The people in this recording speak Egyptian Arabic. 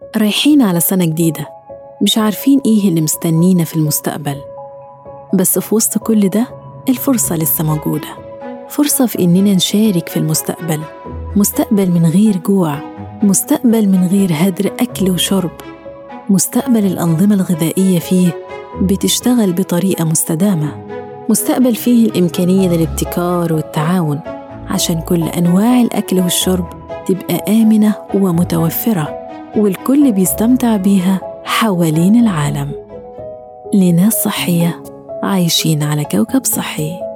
رايحين على سنة جديدة مش عارفين إيه اللي مستنينا في المستقبل بس في وسط كل ده الفرصة لسه موجودة فرصة في إننا نشارك في المستقبل مستقبل من غير جوع مستقبل من غير هدر أكل وشرب مستقبل الأنظمة الغذائية فيه بتشتغل بطريقة مستدامة مستقبل فيه الإمكانية للابتكار والتعاون عشان كل أنواع الأكل والشرب تبقى آمنة ومتوفرة والكل بيستمتع بيها حوالين العالم لناس صحية عايشين على كوكب صحي